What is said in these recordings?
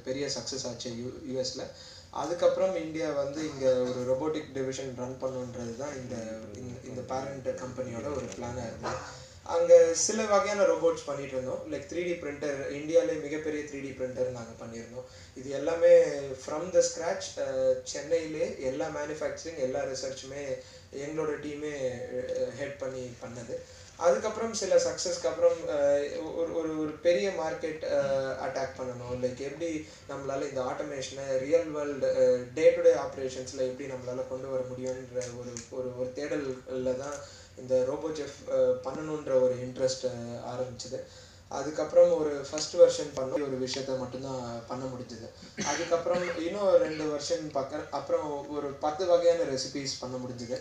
பெரிய சக்ஸஸ் ஆச்சு யூ யூஎஸில் அதுக்கப்புறம் இந்தியா வந்து இங்கே ஒரு robotic டிவிஷன் ரன் பண்ணுன்றது தான் இந்த இந்த- இந்த பேரண்ட் கம்பெனியோட ஒரு பிளானாக இருந்தது அங்கே சில வகையான ரோபோட்ஸ் பண்ணிட்டு இருந்தோம் லைக் த்ரீ டி பிரிண்டர் இந்தியாவிலே மிகப்பெரிய த்ரீ டி பிரிண்டர் நாங்கள் பண்ணியிருந்தோம் இது எல்லாமே ஃப்ரம் த ஸ்க்ராச் சென்னையிலே எல்லா மேனுஃபேக்சரிங் எல்லா ரிசர்ச்சுமே எங்களோட டீமே ஹெட் பண்ணி பண்ணது அதுக்கப்புறம் சில சக்ஸஸ்க்கு அப்புறம் அஹ், ஒரு ஒரு ஒரு பெரிய மார்க்கெட் அட்டாக் பண்ணணும் லைக் எப்படி நம்மளால இந்த ஆட்டோமேஷனை real world day to day ஆப்ரேஷன்ஸில் எப்படி நம்மளால கொண்டு வர முடியுன்ற ஒரு ஒரு ஒரு தேடலில் தான் இந்த ரோபோ செஃப் பண்ணணுன்ற ஒரு இன்ட்ரெஸ்ட் ஆரம்பிச்சது அதுக்கப்புறம் ஒரு ஃபர்ஸ்ட் வெர்ஷன் பண்ண ஒரு விஷயத்த மட்டும்தான் பண்ண முடிஞ்சது அதுக்கப்புறம் இன்னும் ரெண்டு வெர்ஷன் பார்க்க அப்புறம் ஒரு பத்து வகையான ரெசிபிஸ் பண்ண முடிஞ்சது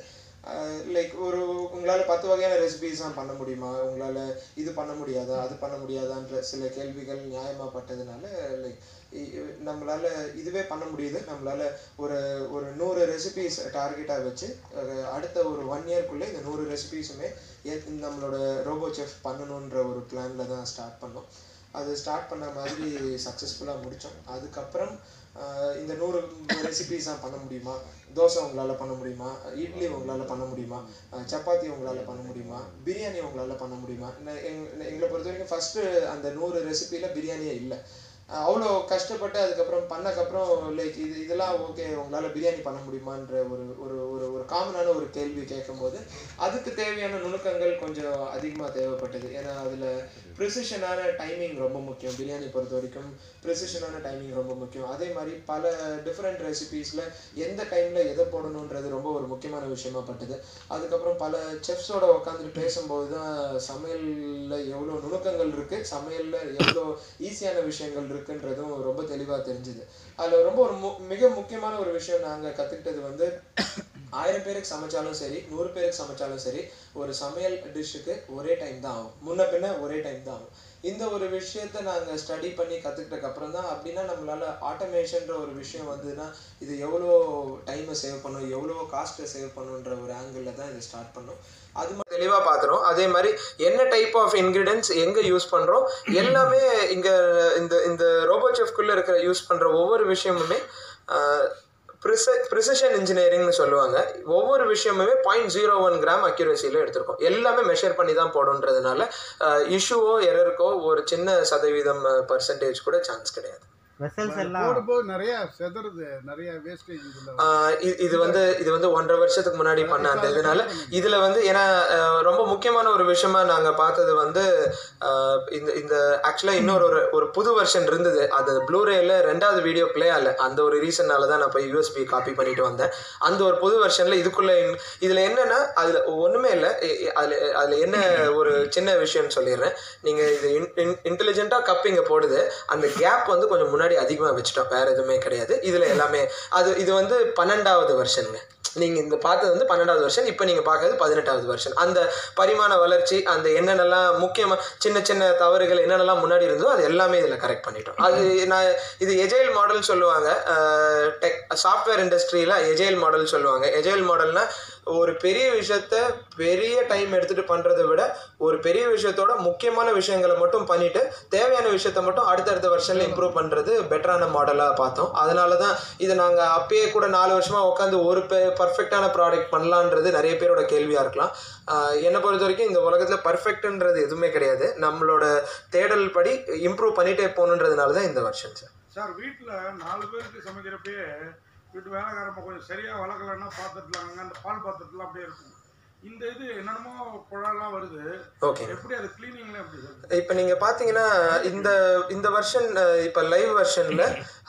லைக் ஒரு உங்களால் பத்து வகையான ரெசிபிஸ் தான் பண்ண முடியுமா உங்களால் இது பண்ண முடியாதா அது பண்ண முடியாதான்ற சில கேள்விகள் நியாயமாப்பட்டதுனால லைக் நம்மளால இதுவே பண்ண முடியுது நம்மளால ஒரு ஒரு நூறு ரெசிபிஸ் டார்கெட்டாக வச்சு அஹ், அடுத்த ஒரு ஒன் இயர்க்குள்ளே இந்த நூறு ரெசிபிஸுமே நம்மளோட ரோபோ செஃப் பண்ணணுன்ற ஒரு பிளானில் தான் ஸ்டார்ட் பண்ணோம் அது ஸ்டார்ட் பண்ண மாதிரி சக்ஸஸ்ஃபுல்லாக முடித்தோம் அதுக்கப்புறம் ஆஹ், இந்த நூறு ரெசிபிஸ் தான் பண்ண முடியுமா தோசை உங்களால் பண்ண முடியுமா இட்லி உங்களால் பண்ண முடியுமா ஆஹ், சப்பாத்தி உங்களால் பண்ண முடியுமா பிரியாணி உங்களால் பண்ண முடியுமா ந- எங் எங்களை பொறுத்த வரைக்கும் ஃபஸ்ட்டு அந்த நூறு ரெசிபியில் பிரியாணியே இல்லை அவ்வளோ கஷ்டப்பட்டு அதுக்கப்புறம் பண்ணக்கப்புறம் லைக் இது இதெல்லாம் ஓகே உங்களால் பிரியாணி பண்ண முடியுமான்ற ஒரு ஒரு ஒரு ஒரு காமனான ஒரு கேள்வி கேட்கும்போது அதுக்கு தேவையான நுணுக்கங்கள் கொஞ்சம் அதிகமாக தேவைப்பட்டது ஏன்னா அதில் ப்ரிசிஷனான டைமிங் ரொம்ப முக்கியம் பிரியாணி பொறுத்த வரைக்கும் ப்ரிசிஷனான டைமிங் ரொம்ப முக்கியம் அதே மாதிரி பல டிஃப்ரெண்ட் ரெசிபீஸில் எந்த டைமில் எதை போடணுன்றது ரொம்ப ஒரு முக்கியமான விஷயமா பட்டது அதுக்கப்புறம் பல செஃப்ஸோட உட்காந்துட்டு பேசும்போது தான் சமையலில் எவ்வளோ நுணுக்கங்கள் இருக்குது சமையலில் எவ்வளோ ஈஸியான விஷயங்கள் இருக்குன்றதும் ரொம்ப தெளிவாக தெரிஞ்சுது அதில் ரொம்ப ஒரு மு மிக முக்கியமான ஒரு விஷயம் நாங்கள் கற்றுக்கிட்டது வந்து ஆயிரம் பேருக்கு சமைச்சாலும் சரி நூறு பேருக்கு சமைச்சாலும் சரி ஒரு சமையல் டிஷ்ஷுக்கு ஒரே டைம் தான் ஆகும் முன்ன பின்ன ஒரே டைம் தான் ஆகும் இந்த ஒரு விஷயத்த நாங்கள் ஸ்டடி பண்ணி கற்றுக்கிட்டதுக்கு அப்புறம் தான் அப்படின்னா நம்மளால ஆட்டோமேஷன்ற ஒரு விஷயம் வந்ததுன்னா இது எவ்வளோ டைமை சேவ் பண்ணும் எவ்வளோ காஸ்ட்டை சேவ் பண்ணுன்ற ஒரு ஆங்கிளில் தான் இதை ஸ்டார்ட் பண்ணோம் அது மட்டும் தெளிவாக பார்த்துறோம் அதே மாதிரி என்ன டைப் ஆஃப் இன்க்ரீடியன்ஸ் எங்கே யூஸ் பண்ணுறோம் எல்லாமே இங்கே இந்த இந்த ரோபோ செஃப்குள்ளே இருக்கிற யூஸ் பண்ணுற ஒவ்வொரு விஷயமுமே ப்ரிச ப்ரிசிஷன் இன்ஜினியரிங்னு சொல்லுவாங்க ஒவ்வொரு விஷயமுமே பாயிண்ட் ஜீரோ ஒன் கிராம் அக்யூரசியில் எடுத்திருக்கோம் எல்லாமே மெஷர் பண்ணி தான் போடுன்றதுனால இஷ்யூவோ எரருக்கோ ஒரு சின்ன சதவீதம் பர்சன்டேஜ் கூட சான்ஸ் கிடையாது வெசல்ஸ் எல்லாம் போடும்போது நிறைய செதறுது நிறைய வேஸ்டேஜ் இதுல ஆஹ் இ- இது வந்து இது வந்து ஒன்றரை வருஷத்துக்கு முன்னாடி பண்ண அந்த இதனால இதுல வந்து ஏன்னா ஆஹ் ரொம்ப முக்கியமான ஒரு விஷயமா நாங்க பார்த்தது வந்து ஆஹ் இந்த இந்த ஆக்சுவலா இன்னொரு ஒரு ஒரு புது வெர்ஷன் இருந்தது அது ப்ளூரேல ரெண்டாவது வீடியோ ப்ளே ஆகல அந்த ஒரு ரீசன்னால தான் நான் போய் யூஎஸ்பி காப்பி பண்ணிட்டு வந்தேன் அந்த ஒரு புது வெர்ஷன்ல இதுக்குள்ள இன்- இதுல என்னன்னா அதுல ஒண்ணுமே இல்லை அதுல அதுல என்ன ஒரு சின்ன விஷயம்னு சொல்லிடுறேன் நீங்க இது இன்டெலிஜென்ட்டா கப் இங்க போடுது அந்த கேப் வந்து கொஞ்சம் முன்னாடி அதிகமாக வச்சுட்டோம் வேற எதுவுமே கிடையாது இதுல எல்லாமே அது இது வந்து பன்னெண்டாவது வெர்ஷனுங்க நீங்க இந்த பார்த்தது வந்து பன்னெண்டாவது வருஷன் இப்போ நீங்க பார்க்கறது பதினெட்டாவது வருஷன் அந்த பரிமாண வளர்ச்சி அந்த என்னென்னலாம் முக்கியமா சின்ன சின்ன தவறுகள் என்னென்னலாம் முன்னாடி இருந்தோ அது எல்லாமே இதுல கரெக்ட் பண்ணிட்டோம் அது நான் இது எஜைல் மாடல் சொல்லுவாங்க டெக் சாஃப்ட்வேர் இண்டஸ்ட்ரியில எஜைல் மாடல் சொல்லுவாங்க எஜைல் மாடல்னா ஒரு பெரிய விஷயத்த பெரிய டைம் எடுத்துட்டு பண்றதை விட ஒரு பெரிய விஷயத்தோட முக்கியமான விஷயங்களை மட்டும் பண்ணிட்டு தேவையான விஷயத்த மட்டும் அடுத்தடுத்த வருஷன்ல இம்ப்ரூவ் பண்றது பெட்டரான மாடலா பார்த்தோம் அதனால தான் இதை நாங்க அப்பயே கூட நாலு வருஷமா உட்காந்து ஒரு பர்ஃபெக்டான ப்ராடக்ட் பண்ணலான்றது நிறைய பேரோட கேள்வியா இருக்கலாம் ஆஹ் என்னை பொறுத்த வரைக்கும் இந்த உலகத்துல பர்ஃபெக்ட்ன்றது எதுவுமே கிடையாது நம்மளோட தேடல் படி இம்ப்ரூவ் பண்ணிட்டே போகணுன்றதுனால தான் இந்த வருஷன் சார் சார் வீட்டில் நாலு பேருக்கு சமைக்கிறப்பயே வீட்டு வேலைக்காரப்ப கொஞ்சம் சரியா வளர்க்கலன்னா பாத்திரத்துல அந்த பால் பாத்திரத்துல அப்படியே இருக்கும் இந்த இது என்னென்னமோ குழாலாம் வருது ஓகே எப்படி அது கிளீனிங்ல எப்படி சார் இப்போ நீங்கள் பார்த்தீங்கன்னா இந்த இந்த வெர்ஷன் இப்போ லைவ் வெர்ஷனில்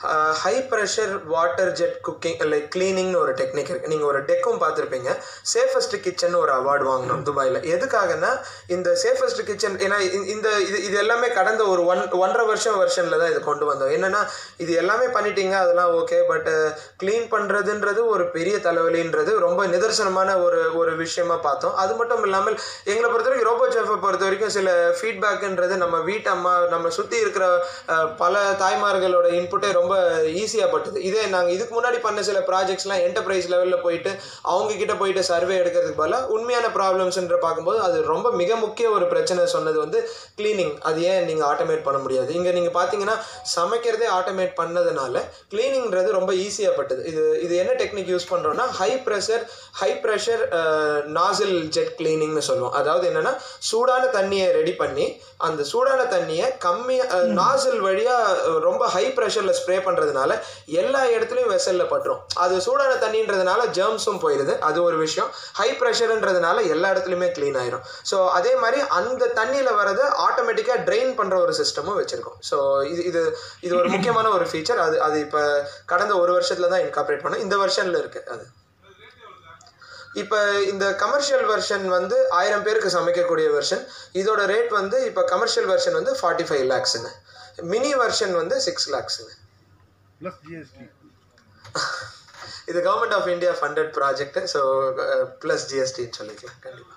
high pressure water jet cooking like கிளீனிங்னு ஒரு டெக்னிக் இருக்குது நீங்கள் ஒரு டெக்கும் பார்த்துருப்பீங்க சேஃபஸ்ட் கிச்சன் ஒரு அவார்டு வாங்கினோம் துபாயில் எதுக்காகன்னா இந்த சேஃபஸ்ட் கிச்சன் ஏன்னா இ- இந்த இது இது எல்லாமே கடந்த ஒரு ஒன் ஒன்றரை வருஷம் வெர்ஷனில் தான் இது கொண்டு வந்தோம் என்னன்னா இது எல்லாமே பண்ணிட்டீங்க அதெல்லாம் ஓகே பட் க்ளீன் பண்ணுறதுன்றது ஒரு பெரிய தலைவலின்றது ரொம்ப நிதர்சனமான ஒரு ஒரு விஷயமா பார்த்தோம் அது மட்டும் இல்லாமல் எங்களை பொறுத்த வரைக்கும் ரோபோ செஃப்பை பொறுத்த வரைக்கும் சில ஃபீட்பேக்குன்றது நம்ம வீட்டு அம்மா நம்ம சுற்றி இருக்கிற அஹ், பல தாய்மார்களோட இன்புட்டே ரொம்ப ரொம்ப ஈஸியாக பட்டுது இதே நாங்கள் இதுக்கு முன்னாடி பண்ண சில ப்ராஜெக்ட்ஸ்லாம் என்டர்பிரைஸ் லெவலில் போயிட்டு அவங்க கிட்ட போயிட்டு சர்வே எடுக்கிறதுக்கு பதிலாக உண்மையான ப்ராப்ளம்ஸ்ன்ற பார்க்கும்போது அது ரொம்ப மிக முக்கிய ஒரு பிரச்சனை சொன்னது வந்து க்ளீனிங் அது ஏன் நீங்கள் ஆட்டோமேட் பண்ண முடியாது இங்கே நீங்கள் பார்த்தீங்கன்னா சமைக்கிறதே ஆட்டோமேட் பண்ணதுனால க்ளீனிங்கிறது ரொம்ப ஈஸியாக பட்டுது இது இது என்ன டெக்னிக் யூஸ் பண்ணுறோன்னா high pressure high pressure nozzle jet கிளீனிங்னு சொல்லுவோம் அதாவது என்னென்னா சூடான தண்ணியை ரெடி பண்ணி அந்த சூடான தண்ணியை கம்மியாக நாசில் வழியாக ரொம்ப ஹை ப்ரெஷரில் ஸ்ப்ரே பண்ணுறதுனால எல்லா இடத்துலையும் வெசலில் பட்டுரும் அது சூடான தண்ணின்றதுனால ஜெர்ம்ஸும் போயிடுது அது ஒரு விஷயம் ஹை ப்ரெஷர்ன்றதுனால எல்லா இடத்துலையுமே க்ளீன் ஆயிரும் ஸோ அதே மாதிரி அந்த தண்ணியில் வரதை ஆட்டோமேட்டிக்காக ட்ரெயின் பண்ணுற ஒரு சிஸ்டமும் வச்சுருக்கோம் ஸோ இது இது இது ஒரு முக்கியமான ஒரு ஃபீச்சர் அது அது இப்போ கடந்த ஒரு வருஷத்தில் தான் இன்காப்ரேட் பண்ணோம் இந்த வருஷனில் இருக்குது அது இப்போ இந்த கமர்ஷியல் வெர்ஷன் வந்து ஆயிரம் பேருக்கு சமைக்கக்கூடிய வெர்ஷன் இதோட ரேட் வந்து இப்போ கமர்ஷியல் வெர்ஷன் வந்து ஃபார்ட்டி ஃபைவ் லேக்ஸுங்க மினி வெர்ஷன் வந்து சிக்ஸ் லேக்ஸுங்க ப்ளஸ் ஜிஎஸ்டி இது government of India funded project so plus ஜிஎஸ்டின்னு சொல்லிக்கலாம் கண்டிப்பாக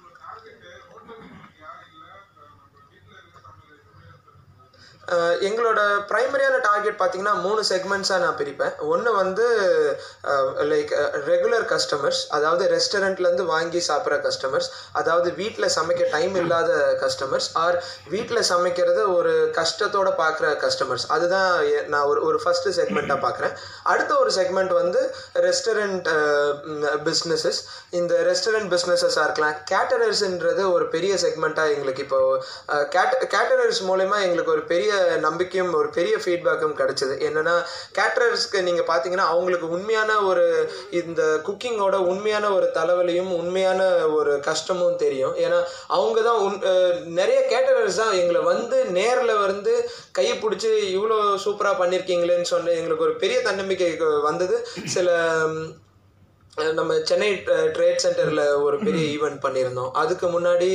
அஹ் எங்களோட ப்ரைமரியான டார்கெட் பார்த்தீங்கன்னா மூணு செக்மெண்ட்ஸாக நான் பிரிப்பேன் ஒன்று வந்து லைக் ரெகுலர் கஸ்டமர்ஸ் அதாவது ரெஸ்டாரண்ட்லேருந்து வாங்கி சாப்பிட்ற கஸ்டமர்ஸ் அதாவது வீட்டில் சமைக்க டைம் இல்லாத கஸ்டமர்ஸ் ஆர் வீட்டில் சமைக்கிறது ஒரு கஷ்டத்தோட பார்க்குற கஸ்டமர்ஸ் அதுதான் எ- நான் ஒரு ஒரு ஃபஸ்ட்டு செக்மெண்ட்டாக பார்க்குறேன் அடுத்த ஒரு செக்மெண்ட் வந்து ரெஸ்டாரண்ட் பிஸ்னஸஸ் இந்த ரெஸ்டாரண்ட் பிஸ்னஸஸாக இருக்கலாம் கேட்டரர்ஸ்ன்றது ஒரு பெரிய செக்மெண்ட்டாக எங்களுக்கு இப்போ கேட் கேட்டரர்ஸ் மூலயமா எங்களுக்கு ஒரு பெரிய நம்பிக்கையும் ஒரு பெரிய ஃபீட்பேக்கும் கிடைச்சது என்னன்னா கேட்டரர்ஸ்க்கு நீங்கள் பார்த்தீங்கன்னா அவங்களுக்கு உண்மையான ஒரு இந்த குக்கிங்கோட உண்மையான ஒரு தலைவலியும் உண்மையான ஒரு கஷ்டமும் தெரியும் ஏன்னா அவங்க தான் உன் அஹ் நிறைய கேட்டரர்ஸ் தான் எங்களை வந்து நேரில் வந்து கையை பிடிச்சி இவ்வளோ சூப்பராக பண்ணியிருக்கீங்களேன்னு சொன்ன எங்களுக்கு ஒரு பெரிய தன்னம்பிக்கை வந்தது சில ம், அஹ் நம்ம சென்னை ட்ரேட் சென்டரில் ஒரு பெரிய ஈவெண்ட் பண்ணியிருந்தோம் அதுக்கு முன்னாடி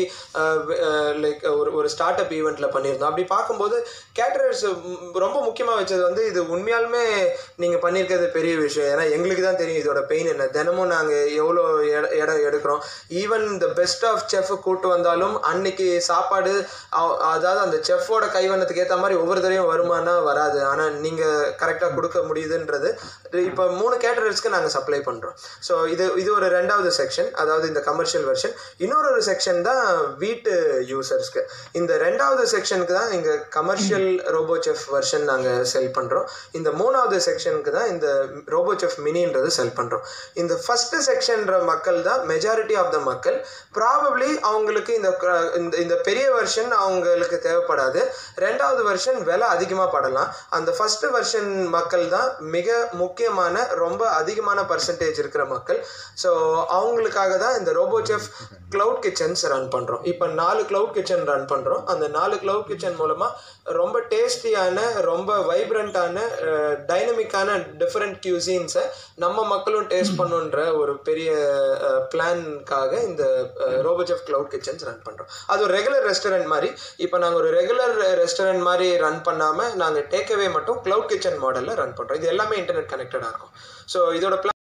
லைக் ஒரு ஒரு ஸ்டார்ட் அப் ஈவெண்ட்டில் பண்ணியிருந்தோம் அப்படி பார்க்கும்போது கேட்டரர்ஸ் ரொம்ப முக்கியமாக வச்சது வந்து இது உண்மையாலுமே நீங்கள் பண்ணியிருக்கிறது பெரிய விஷயம் ஏன்னா எங்களுக்கு தான் தெரியும் இதோட பெயின் என்ன தினமும் நாங்கள் எவ்வளோ இட இடம் எடுக்கிறோம் even the best of chef கூட்டு வந்தாலும் அன்னைக்கு சாப்பாடு அ- அதாவது அந்த செஃப்போட கைவண்ணத்துக்கு ஏற்ற மாதிரி ஒவ்வொரு தடவையும் வருமானா வராது ஆனால் நீங்கள் கரெக்டாக கொடுக்க முடியுதுன்றது இப்போ மூணு கேட்டரர்ஸ்க்கு நாங்கள் சப்ளை பண்ணுறோம் ஸோ இது இது ஒரு ரெண்டாவது செக்ஷன் அதாவது இந்த கமர்ஷியல் வெர்ஷன் இன்னொரு ஒரு செக்ஷன் தான் வீட்டு யூசர்ஸ்க்கு இந்த ரெண்டாவது செக்ஷனுக்கு தான் இங்கே கமர்ஷியல் ரோபோசெஃப் வெர்ஷன் நாங்கள் செல் பண்ணுறோம் இந்த மூணாவது செக்ஷனுக்கு தான் இந்த ரோபோசெஃப் மினின்றது செல் பண்ணுறோம் இந்த ஃபஸ்ட்டு செக்ஷன்ற மக்கள் தான் மெஜாரிட்டி ஆஃப் த மக்கள் ப்ராபப்ளி அவங்களுக்கு இந்த க- இந்த இந்த பெரிய வெர்ஷன் அவங்களுக்கு தேவைப்படாது ரெண்டாவது வெர்ஷன் விலை அதிகமாக படலாம் அந்த ஃபஸ்ட்டு வெர்ஷன் மக்கள் தான் மிக முக்கியமான ரொம்ப அதிகமான பர்சன்டேஜ் இருக்கிற மக்கள் ஸோ அவங்களுக்காக தான் இந்த ரோபோசெஃப் க்ளவுட் கிச்சன்ஸ் ரன் பண்ணுறோம் இப்போ நாலு க்ளவுட் கிச்சன் ரன் பண்ணுறோம் அந்த நாலு க்ளவுட் கிச்சன் மூலமாக ரொம்ப டேஸ்டியான ரொம்ப வைப்ரண்ட்டான டைனமிக்கான டிஃப்ரெண்ட் கியூசின்ஸை நம்ம மக்களும் டேஸ்ட் பண்ணுன்ற ஒரு பெரிய பிளான்காக இந்த ரோபோசெஃப் க்ளவுட் கிச்சன்ஸ் ரன் பண்ணுறோம் அது ஒரு ரெகுலர் ரெஸ்டாரண்ட் மாதிரி இப்போ நாங்கள் ஒரு ரெகுலர் ரெஸ்டாரண்ட் மாதிரி ரன் பண்ணாமல் நாங்கள் டேக்அவே மட்டும் க்ளவுட் கிச்சன் மாடலில் ரன் பண்ணுறோம் இது எல்லாமே இன்டர்நெட் கனெக்டடாக இருக்கும் ஸோ இதோட